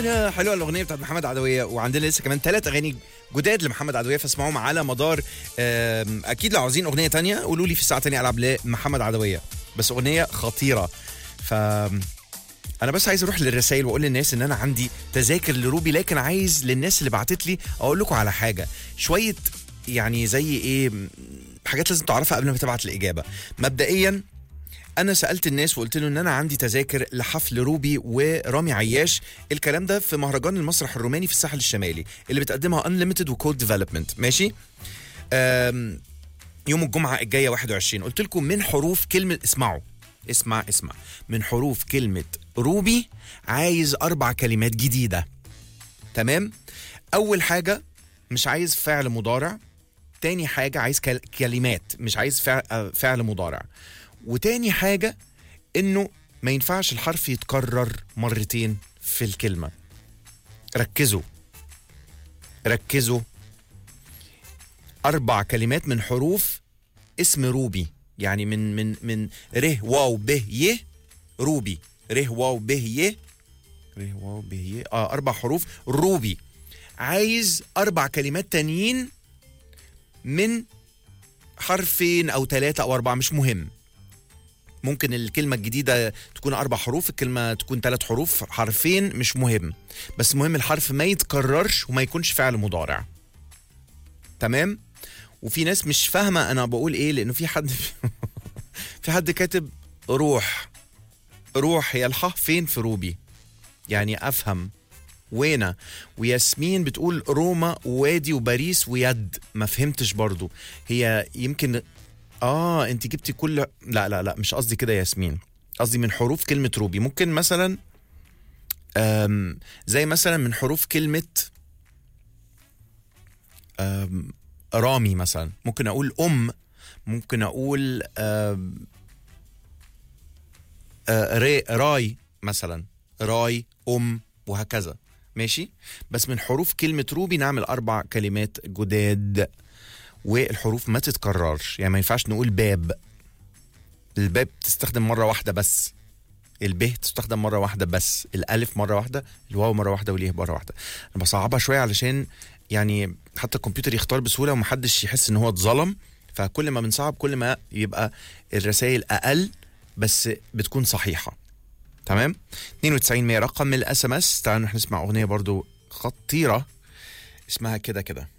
انا حلوه الاغنيه بتاعت محمد عدويه وعندنا لسه كمان ثلاث اغاني جداد لمحمد عدويه فاسمعوهم على مدار آم، اكيد لو عاوزين اغنيه تانية قولوا لي في الساعه الثانيه العب لمحمد عدويه بس اغنيه خطيره ف انا بس عايز اروح للرسائل واقول للناس ان انا عندي تذاكر لروبي لكن عايز للناس اللي بعتت لي اقول لكم على حاجه شويه يعني زي ايه م- حاجات لازم تعرفها قبل ما تبعت الاجابه مبدئيا انا سالت الناس وقلت له ان انا عندي تذاكر لحفل روبي ورامي عياش الكلام ده في مهرجان المسرح الروماني في الساحل الشمالي اللي بتقدمها انليمتد وكود ديفلوبمنت ماشي أم، يوم الجمعه الجايه 21 قلت لكم من حروف كلمه اسمعوا اسمع اسمع من حروف كلمه روبي عايز اربع كلمات جديده تمام اول حاجه مش عايز فعل مضارع تاني حاجه عايز كل- كلمات مش عايز فعل, آه، فعل مضارع وتاني حاجة انه ما ينفعش الحرف يتكرر مرتين في الكلمة ركزوا ركزوا أربع كلمات من حروف اسم روبي يعني من من من ر واو ب ي روبي ر واو ب ي ر واو ب ي اه أربع حروف روبي عايز أربع كلمات تانيين من حرفين أو ثلاثة أو أربعة مش مهم ممكن الكلمة الجديدة تكون أربع حروف الكلمة تكون ثلاث حروف حرفين مش مهم بس مهم الحرف ما يتكررش وما يكونش فعل مضارع تمام وفي ناس مش فاهمة أنا بقول إيه لأنه في حد في حد كاتب روح روح هي الحاء فين في روبي يعني أفهم وينة وياسمين بتقول روما ووادي وباريس ويد ما فهمتش برضو هي يمكن اه انت جبتي كل لا لا لا مش قصدي كده يا ياسمين قصدي من حروف كلمة روبي ممكن مثلا أم زي مثلا من حروف كلمة أم رامي مثلا ممكن أقول أم ممكن أقول أم آه، ري راي مثلا راي أم وهكذا ماشي بس من حروف كلمة روبي نعمل أربع كلمات جداد والحروف ما تتكررش يعني ما ينفعش نقول باب الباب تستخدم مرة واحدة بس الب تستخدم مرة واحدة بس الألف مرة واحدة الواو مرة واحدة واليه مرة واحدة أنا بصعبها شوية علشان يعني حتى الكمبيوتر يختار بسهولة ومحدش يحس إن هو اتظلم فكل ما بنصعب كل ما يبقى الرسائل أقل بس بتكون صحيحة تمام 92 100 رقم من الاس ام اس تعالوا نروح نسمع أغنية برضو خطيرة اسمها كده كده